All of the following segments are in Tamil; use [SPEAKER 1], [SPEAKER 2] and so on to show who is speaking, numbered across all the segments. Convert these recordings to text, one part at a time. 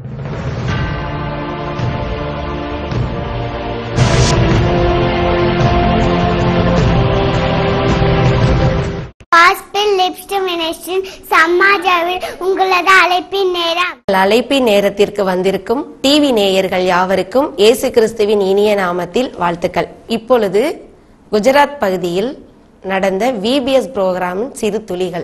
[SPEAKER 1] ஹாஸ்பிட்டல் லிப்ஸ்ட் மினிஸ்டின் சம்மாஜாவில் உங்களது அழைப்பின் நேரம்
[SPEAKER 2] உங்கள் அழைப்பின் நேரத்திற்கு வந்திருக்கும் டிவி நேயர்கள் யாவருக்கும் இயேசு கிறிஸ்துவின் இனிய நாமத்தில் வாழ்த்துக்கள் இப்பொழுது குஜராத் பகுதியில் நடந்த விபிஎஸ் புரோகிராமின் சிறு துளிகள்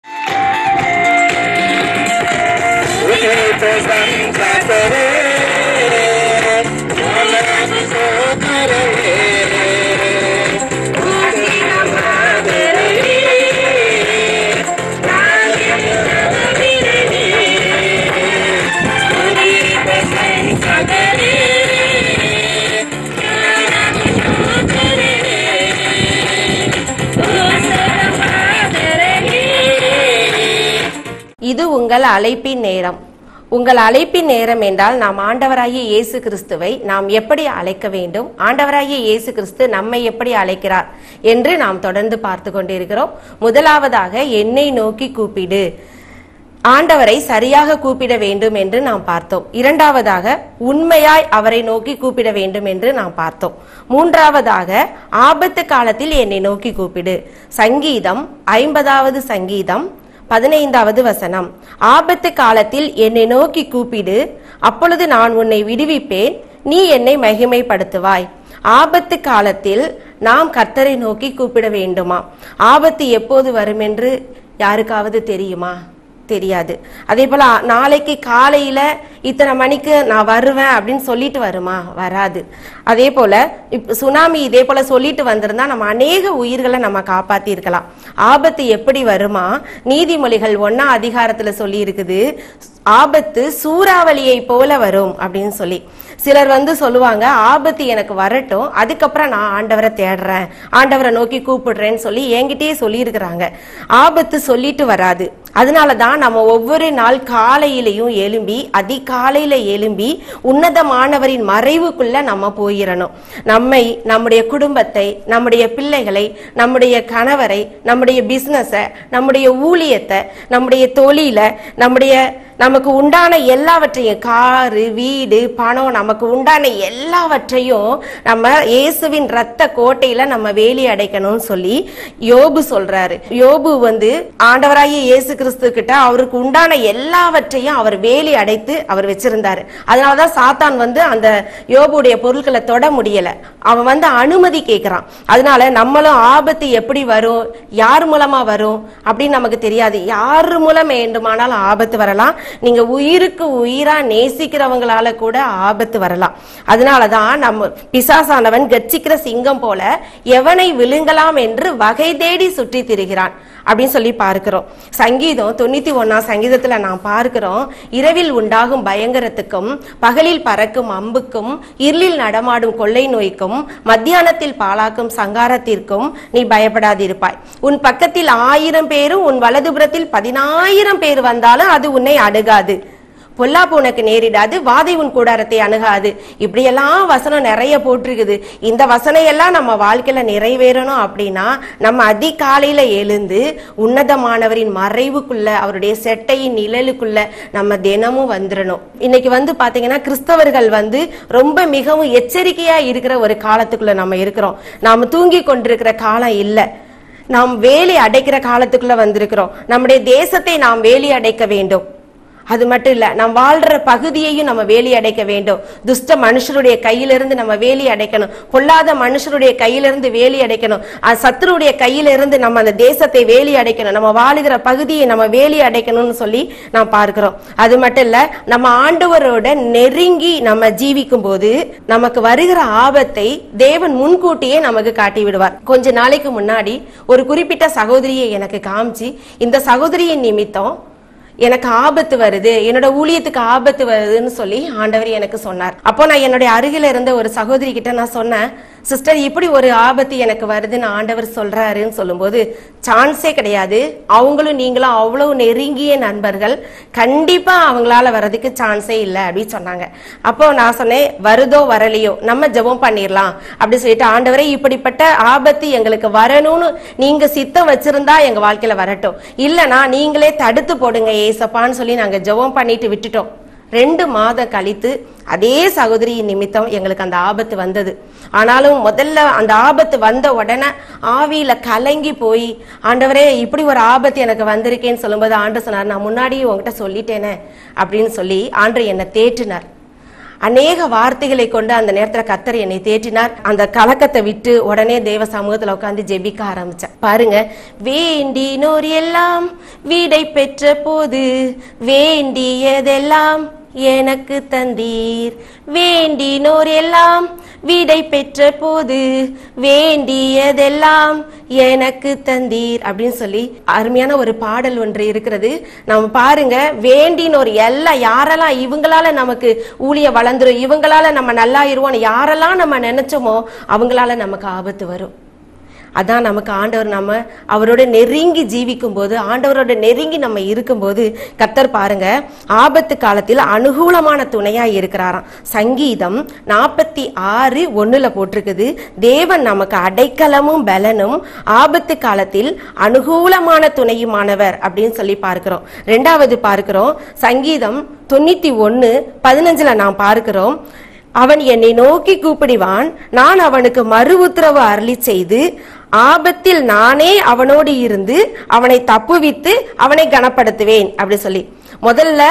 [SPEAKER 2] இது உங்கள் அழைப்பின் நேரம் உங்கள் அழைப்பின் நேரம் என்றால் நாம் ஆண்டவராகிய இயேசு கிறிஸ்துவை நாம் எப்படி அழைக்க வேண்டும் ஆண்டவராகிய இயேசு கிறிஸ்து நம்மை எப்படி அழைக்கிறார் என்று நாம் தொடர்ந்து பார்த்து கொண்டிருக்கிறோம் முதலாவதாக என்னை நோக்கி கூப்பிடு ஆண்டவரை சரியாக கூப்பிட வேண்டும் என்று நாம் பார்த்தோம் இரண்டாவதாக உண்மையாய் அவரை நோக்கி கூப்பிட வேண்டும் என்று நாம் பார்த்தோம் மூன்றாவதாக ஆபத்து காலத்தில் என்னை நோக்கி கூப்பிடு சங்கீதம் ஐம்பதாவது சங்கீதம் பதினைந்தாவது வசனம் ஆபத்து காலத்தில் என்னை நோக்கி கூப்பிடு அப்பொழுது நான் உன்னை விடுவிப்பேன் நீ என்னை மகிமைப்படுத்துவாய் ஆபத்து காலத்தில் நாம் கர்த்தரை நோக்கி கூப்பிட வேண்டுமா ஆபத்து எப்போது வரும் என்று யாருக்காவது தெரியுமா தெரியாது அதே போல அ- நாளைக்கு காலையில இத்தனை மணிக்கு நான் வருவேன் அப்படின்னு சொல்லிட்டு வருமா வராது அதே போல இப்ப சுனாமி இதே போல சொல்லிட்டு வந்திருந்தா நம்ம அநேக உயிர்களை நம்ம காப்பாத்தி இருக்கலாம் ஆபத்து எப்படி வருமா நீதிமொழிகள் ஒன்னா அதிகாரத்துல சொல்லி இருக்குது ஆபத்து சூறாவளியை போல வரும் அப்படின்னு சொல்லி சிலர் வந்து சொல்லுவாங்க ஆபத்து எனக்கு வரட்டும் அதுக்கப்புறம் நான் ஆண்டவரை தேடுறேன் ஆண்டவரை நோக்கி கூப்பிடுறேன்னு சொல்லி என்கிட்டயே சொல்லியிருக்கிறாங்க ஆபத்து சொல்லிட்டு வராது அதனால தான் நம்ம ஒவ்வொரு நாள் காலையிலையும் எழும்பி அதிகாலையில எழும்பி உன்னதமானவரின் மறைவுக்குள்ள நம்ம போயிடணும் நம்மை நம்முடைய குடும்பத்தை நம்முடைய பிள்ளைகளை நம்முடைய கணவரை நம்முடைய பிசினஸை நம்முடைய ஊழியத்தை நம்முடைய தொழில நம்முடைய நமக்கு உண்டான எல்லாவற்றையும் காரு வீடு பணம் நமக்கு உண்டான எல்லாவற்றையும் நம்ம இயேசுவின் ரத்த கோட்டையில நம்ம வேலி அடைக்கணும்னு சொல்லி யோபு சொல்றாரு யோபு வந்து ஆண்டவராகிய இயேசு கிறிஸ்து கிட்ட அவருக்கு உண்டான எல்லாவற்றையும் அவர் வேலி அடைத்து அவர் வச்சிருந்தாரு அதனாலதான் சாத்தான் வந்து அந்த யோபுடைய பொருட்களை தொட முடியல அவன் வந்து அனுமதி கேட்கிறான் அதனால நம்மளும் ஆபத்து எப்படி வரும் யார் மூலமா வரும் அப்படின்னு நமக்கு தெரியாது யார் மூலம் வேண்டுமானாலும் ஆபத்து வரலாம் நீங்க உயிருக்கு உயிரா நேசிக்கிறவங்களால கூட ஆபத்து வரலாம் அதனாலதான் நம்ம பிசாசானவன் கர்ச்சிக்கிற சிங்கம் போல எவனை விழுங்கலாம் என்று வகை தேடி சுற்றி திரிகிறான் அப்படின்னு சொல்லி பார்க்கிறோம் சங்கீதம் தொண்ணூத்தி ஒன்னாம் சங்கீதத்துல நாம் பார்க்கிறோம் இரவில் உண்டாகும் பயங்கரத்துக்கும் பகலில் பறக்கும் அம்புக்கும் இருளில் நடமாடும் கொள்ளை நோய்க்கும் மத்தியானத்தில் பாழாக்கும் சங்காரத்திற்கும் நீ பயப்படாதிருப்பாய் உன் பக்கத்தில் ஆயிரம் பேரும் உன் வலதுபுறத்தில் பதினாயிரம் பேர் வந்தாலும் அது உன்னை அணுகாது பொல்லாப்பு உனக்கு நேரிடாது வாதை உன் கூடாரத்தை அணுகாது இப்படியெல்லாம் வசனம் நிறைய போட்டிருக்குது இந்த வசனம் எல்லாம் நம்ம வாழ்க்கையில நிறைவேறணும் அப்படின்னா நம்ம அதிகாலையில எழுந்து உன்னதமானவரின் மறைவுக்குள்ள அவருடைய செட்டையின் நிழலுக்குள்ள நம்ம தினமும் வந்துடணும் இன்னைக்கு வந்து பாத்தீங்கன்னா கிறிஸ்தவர்கள் வந்து ரொம்ப மிகவும் எச்சரிக்கையா இருக்கிற ஒரு காலத்துக்குள்ள நம்ம இருக்கிறோம் நாம தூங்கி கொண்டிருக்கிற காலம் இல்லை நாம் வேலி அடைக்கிற காலத்துக்குள்ள வந்திருக்கிறோம் நம்முடைய தேசத்தை நாம் வேலி அடைக்க வேண்டும் அது மட்டும் இல்ல நாம் வாழ்ற பகுதியையும் நம்ம வேலி அடைக்க வேண்டும் துஷ்ட மனுஷருடைய கையிலிருந்து நம்ம வேலி அடைக்கணும் பொல்லாத மனுஷருடைய கையிலிருந்து வேலி அடைக்கணும் அஹ் சத்துருடைய கையிலிருந்து நம்ம அந்த தேசத்தை வேலி அடைக்கணும் நம்ம வாழுகிற பகுதியை நம்ம வேலி அடைக்கணும்னு சொல்லி நாம் பார்க்கிறோம் அது மட்டும் இல்ல நம்ம ஆண்டவரோட நெருங்கி நம்ம ஜீவிக்கும் போது நமக்கு வருகிற ஆபத்தை தேவன் முன்கூட்டியே நமக்கு காட்டி விடுவார் கொஞ்ச நாளைக்கு முன்னாடி ஒரு குறிப்பிட்ட சகோதரியை எனக்கு காமிச்சு இந்த சகோதரியின் நிமித்தம் எனக்கு ஆபத்து வருது என்னோட ஊழியத்துக்கு ஆபத்து வருதுன்னு சொல்லி ஆண்டவர் எனக்கு சொன்னார் அப்போ நான் என்னுடைய அருகில இருந்த ஒரு சகோதரி கிட்ட நான் சொன்னேன் சிஸ்டர் இப்படி ஒரு ஆபத்து எனக்கு வருதுன்னு ஆண்டவர் சொல்றாருன்னு சொல்லும்போது சான்ஸே கிடையாது அவங்களும் நீங்களும் அவ்வளவு நெருங்கிய நண்பர்கள் கண்டிப்பா அவங்களால வர்றதுக்கு சான்ஸே இல்லை அப்படின்னு சொன்னாங்க அப்போ நான் சொன்னேன் வருதோ வரலையோ நம்ம ஜெபம் பண்ணிடலாம் அப்படி சொல்லிட்டு ஆண்டவரே இப்படிப்பட்ட ஆபத்து எங்களுக்கு வரணும்னு நீங்க சித்தம் வச்சிருந்தா எங்க வாழ்க்கையில வரட்டும் இல்லனா நீங்களே தடுத்து போடுங்க ஏசப்பான்னு சொல்லி நாங்க ஜெபம் பண்ணிட்டு விட்டுட்டோம் ரெண்டு மாதம் கழித்து அதே சகோதரியின் நிமித்தம் எங்களுக்கு அந்த ஆபத்து வந்தது ஆனாலும் முதல்ல அந்த ஆபத்து வந்த உடனே ஆவியில கலங்கி போய் ஆண்டவரே இப்படி ஒரு ஆபத்து எனக்கு வந்திருக்கேன்னு சொல்லும்போது ஆண்டு சொன்னார் நான் முன்னாடியே உங்ககிட்ட சொல்லிட்டேனே அப்படின்னு சொல்லி ஆண்டு என்னை தேற்றினார் அநேக வார்த்தைகளை கொண்டு அந்த நேரத்துல கத்தர் என்னை தேற்றினார் அந்த கலக்கத்தை விட்டு உடனே தேவ சமூகத்துல உட்கார்ந்து ஜெபிக்க ஆரம்பிச்சேன் பாருங்க வேண்டினோர் எல்லாம் வீடை பெற்ற போது வேண்டியதெல்லாம் எனக்கு தந்தீர் வேண்டினோர் எல்லாம் வீடை பெற்ற போது வேண்டியதெல்லாம் எனக்கு தந்தீர் அப்படின்னு சொல்லி அருமையான ஒரு பாடல் ஒன்று இருக்கிறது நம்ம பாருங்க வேண்டினோர் எல்லாம் யாரெல்லாம் இவங்களால நமக்கு ஊழிய வளர்ந்துரும் இவங்களால நம்ம நல்லா இருவோம் யாரெல்லாம் நம்ம நினைச்சோமோ அவங்களால நமக்கு ஆபத்து வரும் அதான் நமக்கு ஆண்டவர் நம்ம அவரோட நெருங்கி ஜீவிக்கும் போது ஆண்டவரோட நெருங்கி நம்ம இருக்கும்போது கத்தர் பாருங்க ஆபத்து காலத்தில் அனுகூலமான துணையா இருக்கிறாராம் சங்கீதம் நாற்பத்தி ஆறு ஒண்ணுல போட்டிருக்குது தேவன் நமக்கு அடைக்கலமும் பலனும் ஆபத்து காலத்தில் அனுகூலமான துணையுமானவர் அப்படின்னு சொல்லி பார்க்கிறோம் ரெண்டாவது பார்க்கிறோம் சங்கீதம் தொண்ணூத்தி ஒன்னு பதினஞ்சுல நாம் பார்க்கிறோம் அவன் என்னை நோக்கி கூப்பிடுவான் நான் அவனுக்கு மறு உத்தரவு அருளி செய்து ஆபத்தில் நானே அவனோடு இருந்து அவனை தப்புவித்து அவனை கனப்படுத்துவேன் அப்படி சொல்லி முதல்ல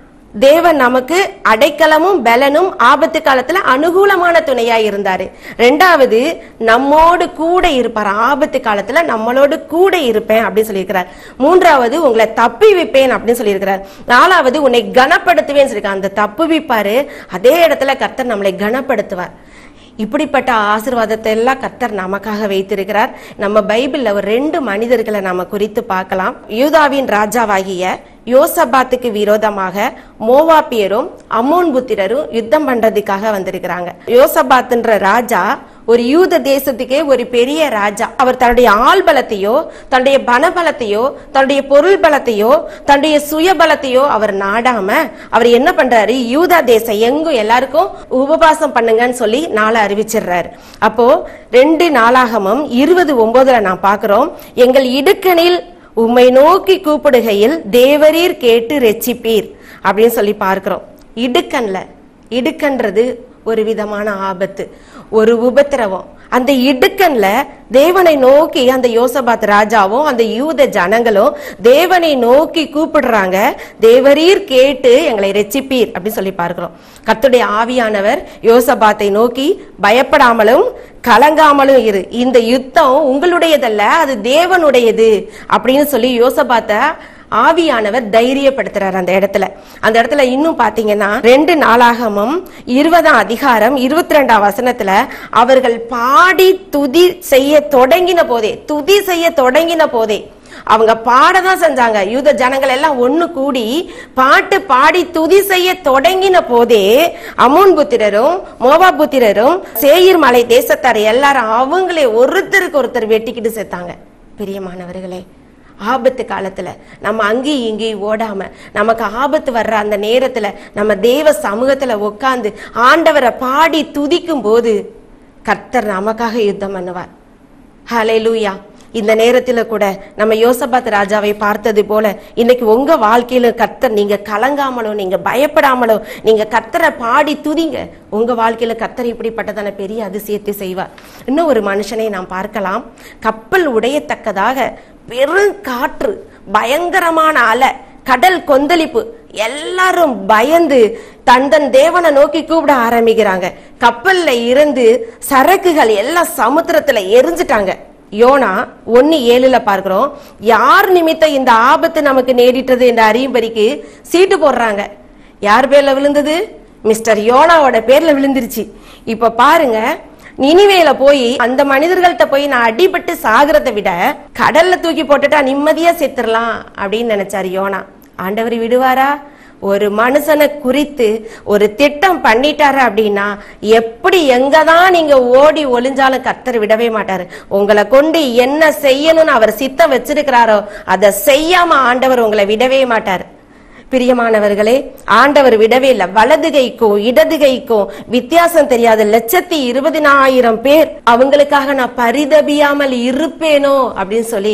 [SPEAKER 2] தேவன் நமக்கு அடைக்கலமும் பலனும் ஆபத்து காலத்துல அனுகூலமான துணையா இருந்தாரு ரெண்டாவது நம்மோடு கூட இருப்பார் ஆபத்து காலத்துல நம்மளோடு கூட இருப்பேன் அப்படின்னு சொல்லியிருக்கிறார் மூன்றாவது உங்களை தப்பி வைப்பேன் அப்படின்னு சொல்லியிருக்கிறார் நாலாவது உன்னை கனப்படுத்துவேன் சொல்லியிருக்கார் அந்த தப்புவிப்பாரு அதே இடத்துல கர்த்தர் நம்மளை கனப்படுத்துவார் இப்படிப்பட்ட ஆசீர்வாதத்தை எல்லாம் கர்த்தர் நமக்காக வைத்திருக்கிறார் நம்ம பைபிள்ல ஒரு ரெண்டு மனிதர்களை நாம குறித்து பார்க்கலாம் யூதாவின் ராஜாவாகிய யோசபாத்துக்கு விரோதமாக மோவாப்பியரும் அம்மோன் புத்திரரும் யுத்தம் பண்றதுக்காக வந்திருக்கிறாங்க யோசபாத்துன்ற ராஜா ஒரு யூத தேசத்துக்கே ஒரு பெரிய ராஜா அவர் தன்னுடைய ஆள் பலத்தையோ தன்னுடைய பணபலத்தையோ தன்னுடைய பொருள் பலத்தையோ தன்னுடைய சுய பலத்தையோ அவர் நாடாம அவர் என்ன பண்றாரு யூதா தேசம் எங்கும் எல்லாருக்கும் உபவாசம் பண்ணுங்கன்னு சொல்லி நாளை அறிவிச்சிடுறாரு அப்போ ரெண்டு நாளாகமும் இருபது ஒன்பதுல நான் பார்க்கிறோம் எங்கள் இடுக்கணில் உம்மை நோக்கி கூப்பிடுகையில் தேவரீர் கேட்டு ரெச்சிப்பீர் அப்படின்னு சொல்லி பார்க்கிறோம் இடுக்கன்ல இடுக்கன்றது ஒரு விதமான ஆபத்து ஒரு உபத்திரவம் அந்த இடுக்கன்ல தேவனை நோக்கி அந்த யோசபாத் ராஜாவும் அந்த யூத ஜனங்களும் தேவனை நோக்கி கூப்பிடுறாங்க தேவரீர் கேட்டு எங்களை ரெச்சிப்பீர் அப்படின்னு சொல்லி பார்க்கிறோம் கர்த்தருடைய ஆவியானவர் யோசபாத்தை நோக்கி பயப்படாமலும் கலங்காமலும் இரு இந்த யுத்தம் உங்களுடையதல்ல அது தேவனுடையது அப்படின்னு சொல்லி யோசபாத்தை ஆவியானவர் தைரியப்படுத்துறார் அந்த இடத்துல அந்த இடத்துல இன்னும் பாத்தீங்கன்னா ரெண்டு நாளாகமும் இருபதாம் அதிகாரம் இருபத்தி ரெண்டாம் வசனத்துல அவர்கள் பாடி துதி செய்ய தொடங்கின போதே துதி செய்ய தொடங்கின போதே அவங்க பாடதான் செஞ்சாங்க யூத ஜனங்கள் எல்லாம் ஒண்ணு கூடி பாட்டு பாடி துதி செய்ய தொடங்கின போதே அமோன் புத்திரரும் மோவா புத்திரரும் சேயிர் மலை தேசத்தார் எல்லாரும் அவங்களே ஒருத்தருக்கு ஒருத்தர் வெட்டிக்கிட்டு செத்தாங்க பிரியமானவர்களே ஆபத்து காலத்துல நம்ம அங்கேயும் இங்கேயும் ஓடாம நமக்கு ஆபத்து வர்ற அந்த நேரத்துல நம்ம தேவ சமூகத்துல உட்கார்ந்து ஆண்டவரை பாடி துதிக்கும் போது கர்த்தர் நமக்காக யுத்தம் பண்ணுவார் ஹalleluya இந்த நேரத்துல கூட நம்ம யோசபாத் ராஜாவை பார்த்தது போல இன்னைக்கு உங்க வாழ்க்கையில கர்த்தர் நீங்க கலங்காமலோ நீங்க பயப்படாமலோ நீங்க கர்த்தரை பாடி துதிங்க உங்க வாழ்க்கையில கர்த்தர் இப்படிப்பட்டதான பெரிய அதிசயத்தை செய்வார் இன்னும் ஒரு மனுஷனை நாம் பார்க்கலாம் கப்பல் உடையத்தக்கதாக பெரும் காற்று பயங்கரமான அலை கடல் கொந்தளிப்பு எல்லாரும் பயந்து தன் தன் தேவனை நோக்கி கூப்பிட ஆரம்பிக்கிறாங்க கப்பல்ல இருந்து சரக்குகள் எல்லாம் சமுத்திரத்துல எரிஞ்சிட்டாங்க யோனா ஒன்னு ஏழுல பார்க்கிறோம் யார் நிமித்தம் இந்த ஆபத்து நமக்கு நேரிட்டது என்று அறியும்படிக்கு சீட்டு போடுறாங்க யார் பேர்ல விழுந்தது மிஸ்டர் யோனாவோட பேர்ல விழுந்துருச்சு இப்ப பாருங்க நினிவேல போய் அந்த மனிதர்கள்ட்ட போய் நான் அடிபட்டு சாகுறதை விட கடல்ல தூக்கி போட்டுட்டா நிம்மதியா செத்துறலாம் அப்படின்னு நினைச்சாரு யோனா ஆண்டவர் விடுவாரா ஒரு மனுஷனை குறித்து ஒரு திட்டம் பண்ணிட்டாரு அப்படின்னா எப்படி எங்கதான் நீங்க ஓடி ஒளிஞ்சாலும் கர்த்தர் விடவே மாட்டாரு உங்களை கொண்டு என்ன செய்யணும்னு அவர் சித்தம் வச்சிருக்கிறாரோ அதை செய்யாம ஆண்டவர் உங்களை விடவே மாட்டார் பிரியமானவர்களே ஆண்டவர் விடவே இல்லை வலது கைக்கும் இடது கைக்கும் வித்தியாசம் தெரியாத லட்சத்தி இருபதினாயிரம் பேர் அவங்களுக்காக நான் பரிதபியாமல் இருப்பேனோ அப்படின்னு சொல்லி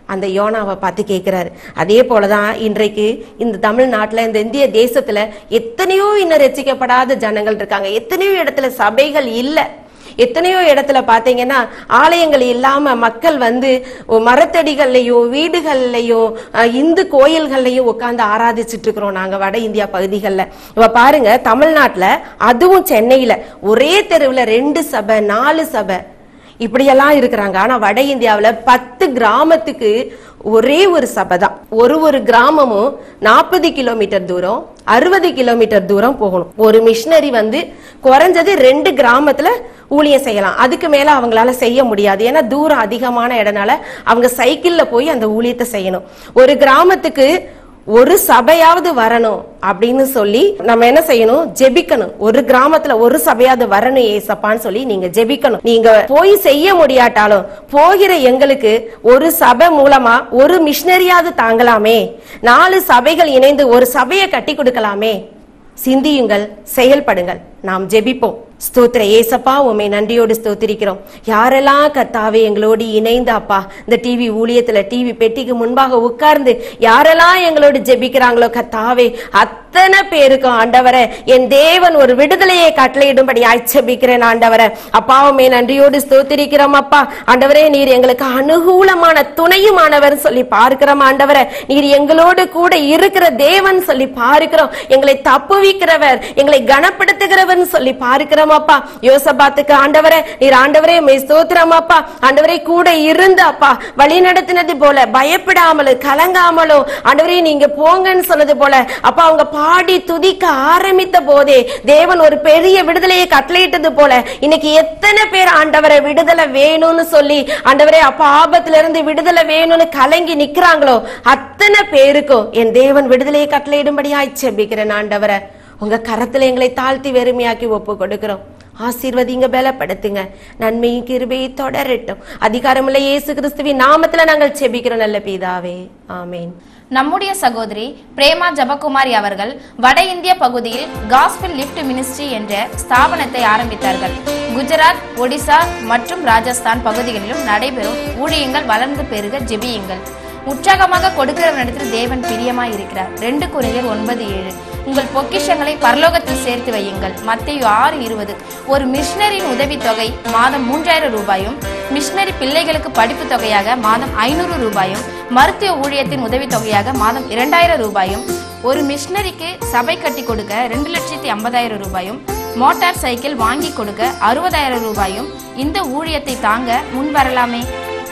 [SPEAKER 2] அந்த யோனாவை பார்த்து கேட்கிறாரு அதே போலதான் இன்றைக்கு இந்த தமிழ்நாட்டுல இந்த இந்திய தேசத்துல எத்தனையோ இன்னும் ரசிக்கப்படாத ஜனங்கள் இருக்காங்க எத்தனையோ இடத்துல சபைகள் இல்ல எத்தனையோ இடத்துல பாத்தீங்கன்னா ஆலயங்கள் இல்லாம மக்கள் வந்து மரத்தடிகள்லயோ வீடுகள்லயோ அஹ், இந்து கோயில்கள்லயும் உட்கார்ந்து ஆராதிச்சுட்டு இருக்கிறோம் நாங்க வட இந்தியா பகுதிகளில் இப்ப பாருங்க தமிழ்நாட்டுல அதுவும் சென்னையில ஒரே தெருவுல ரெண்டு சபை நாலு சபை இப்படியெல்லாம் இருக்கிறாங்க ஆனா வட இந்தியாவுல பத்து கிராமத்துக்கு ஒரே ஒரு சபை தான் ஒரு ஒரு கிராமமும் நாற்பது கிலோமீட்டர் தூரம் அறுபது கிலோமீட்டர் தூரம் போகணும் ஒரு மிஷினரி வந்து குறைஞ்சது ரெண்டு கிராமத்துல ஊழியம் செய்யலாம் அதுக்கு மேல அவங்களால செய்ய முடியாது ஏன்னா தூரம் அதிகமான இடனால அவங்க சைக்கிள்ல போய் அந்த ஊழியத்தை செய்யணும் ஒரு கிராமத்துக்கு ஒரு சபையாவது வரணும் அப்படின்னு சொல்லி நம்ம என்ன செய்யணும் ஜெபிக்கணும் ஒரு கிராமத்துல ஒரு சபையாவது வரணும் ஏசப்பான்னு சொல்லி நீங்க ஜெபிக்கணும் நீங்க போய் செய்ய முடியாட்டாலும் போகிற எங்களுக்கு ஒரு சபை மூலமா ஒரு மிஷினரியாவது தாங்கலாமே நாலு சபைகள் இணைந்து ஒரு சபையை கட்டி கொடுக்கலாமே சிந்தியுங்கள் செயல்படுங்கள் நாம் ஜெபிப்போம் ஸ்தோத்திர ஏசப்பா உமை நன்றியோடு ஸ்தோத்திரிக்கிறோம் யாரெல்லாம் கத்தாவே எங்களோடு இணைந்து அப்பா இந்த டிவி ஊழியத்துல டிவி பெட்டிக்கு முன்பாக உட்கார்ந்து யாரெல்லாம் எங்களோடு ஜெபிக்கிறாங்களோ கத்தாவே அத்தனை பேருக்கும் ஆண்டவரே என் தேவன் ஒரு விடுதலையை கட்டளையிடும்படி ஜெபிக்கிறேன் ஆண்டவரே அப்பா உமை நன்றியோடு ஸ்தோத்திரிக்கிறோம் அப்பா ஆண்டவரே நீர் எங்களுக்கு அனுகூலமான துணையுமானவர் சொல்லி பார்க்கிறோம் ஆண்டவரே நீர் எங்களோடு கூட இருக்கிற தேவன் சொல்லி பார்க்கிறோம் எங்களை தப்புவிக்கிறவர் எங்களை கனப்படுத்துகிறவர் சொல்லி பார்க்கிறோம் அப்பா யோசபாத்துக்கு ஆண்டவரே நீர் ஆண்டவரே மெய் ஸ்தோத்திரம் அப்பா ஆண்டவரே கூட இருந்து அப்பா வழி நடத்தினது போல பயப்படாமலும் கலங்காமலும் ஆண்டவரே நீங்க போங்கன்னு சொன்னது போல அப்பா அவங்க பாடி துதிக்க ஆரம்பித்த போதே தேவன் ஒரு பெரிய விடுதலையை கட்டளையிட்டது போல இன்னைக்கு எத்தனை பேர் ஆண்டவரை விடுதலை வேணும்னு சொல்லி ஆண்டவரே அப்பா ஆபத்துல இருந்து விடுதலை வேணும்னு கலங்கி நிக்கிறாங்களோ அத்தனை பேருக்கும் என் தேவன் விடுதலையை கட்டளையிடும்படியாய் செபிக்கிறேன் ஆண்டவரை உங்க கரத்துல எங்களை தாழ்த்தி வெறுமையாக்கி ஒப்பு கொடுக்கிறோம் ஆசீர்வதிங்க பலப்படுத்துங்க நன்மையும் கிருபையை தொடரட்டும் அதிகாரமுள்ள இயேசு கிறிஸ்துவின் நாமத்துல நாங்கள் செபிக்கிறோம் நல்ல பிதாவே ஆமென்
[SPEAKER 3] நம்முடைய சகோதரி பிரேமா ஜபகுமாரி அவர்கள் வட இந்திய பகுதியில் காஸ்பிள் லிஃப்ட் மினிஸ்ட்ரி என்ற ஸ்தாபனத்தை ஆரம்பித்தார்கள் குஜராத் ஒடிசா மற்றும் ராஜஸ்தான் பகுதிகளிலும் நடைபெறும் ஊழியங்கள் வளர்ந்து பெருக ஜெபியுங்கள் உற்சாகமாக கொடுக்கிறவனிடத்தில் தேவன் பிரியமாய் இருக்கிறார் ரெண்டு குறைந்தர் ஒன்பது ஏழு உங்கள் பொக்கிஷங்களை பரலோகத்தில் சேர்த்து வையுங்கள் மத்தேயு ஆறு இருபது ஒரு மிஷினரின் உதவித்தொகை மாதம் மூன்றாயிரம் ரூபாயும் மிஷினரி பிள்ளைகளுக்கு படிப்பு தொகையாக மாதம் ஐநூறு ரூபாயும் மருத்துவ ஊழியத்தின் உதவித்தொகையாக மாதம் இரண்டாயிரம் ரூபாயும் ஒரு மிஷினரிக்கு சபை கட்டி கொடுக்க ரெண்டு லட்சத்தி ஐம்பதாயிரம் ரூபாயும் மோட்டார் சைக்கிள் வாங்கி கொடுக்க அறுபதாயிரம் ரூபாயும் இந்த ஊழியத்தை தாங்க முன் வரலாமே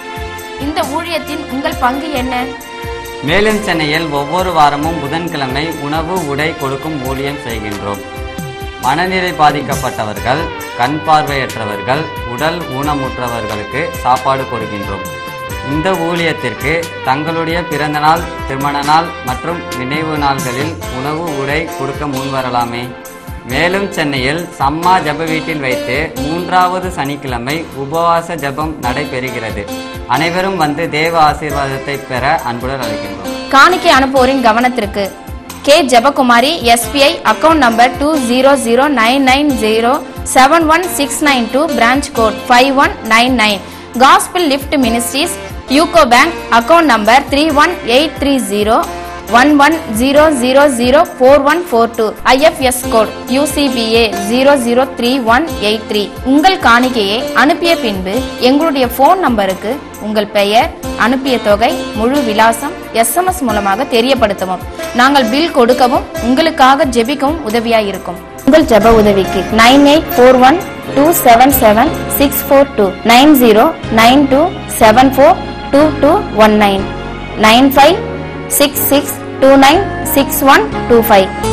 [SPEAKER 3] இந்த ஊழியத்தின் உங்கள் பங்கு என்ன
[SPEAKER 4] மேலும் சென்னையில் ஒவ்வொரு வாரமும் புதன்கிழமை உணவு உடை கொடுக்கும் ஊழியம் செய்கின்றோம் மனநிலை பாதிக்கப்பட்டவர்கள் கண் பார்வையற்றவர்கள் உடல் ஊனமுற்றவர்களுக்கு சாப்பாடு கொடுக்கின்றோம் இந்த ஊழியத்திற்கு தங்களுடைய பிறந்தநாள் திருமண நாள் மற்றும் நினைவு நாள்களில் உணவு உடை கொடுக்க முன்வரலாமே மேலும் சென்னையில் சம்மா ஜெப வீட்டில் வைத்து மூன்றாவது சனிக்கிழமை உபவாச ஜெபம் நடைபெறுகிறது அனைவரும் வந்து தேவ ஆசீர்வாதத்தை பெற அன்புடன் அழைக்கின்றோம்
[SPEAKER 3] காணிக்கை அனுப்புவோரின் கவனத்திற்கு K Jebakumari SBI account number two zero zero nine nine zero seven one six nine two branch code five one nine nine gospel lift ministries UCO bank account number three one eight three zero one one zero zero zero four one four two IFS code UCBA zero zero three one eight three உங்கள் காணிக்கையை அனுப்பிய பின்பு எங்களுடைய ஃபோன் நம்பருக்கு உங்கள் பெயர் அனுப்பிய தொகை முழு விலாசம் எஸ்எம்எஸ் மூலமாக தெரியப்படுத்தவும் நாங்கள் பில் கொடுக்கவும் உங்களுக்காக ஜெபிக்கவும் உதவியாய் இருக்கும் உங்கள் ஜெப உதவிக்கு nine eight four one two seven seven six four two nine zero nine two seven four two two one nine nine five six six two nine six one two five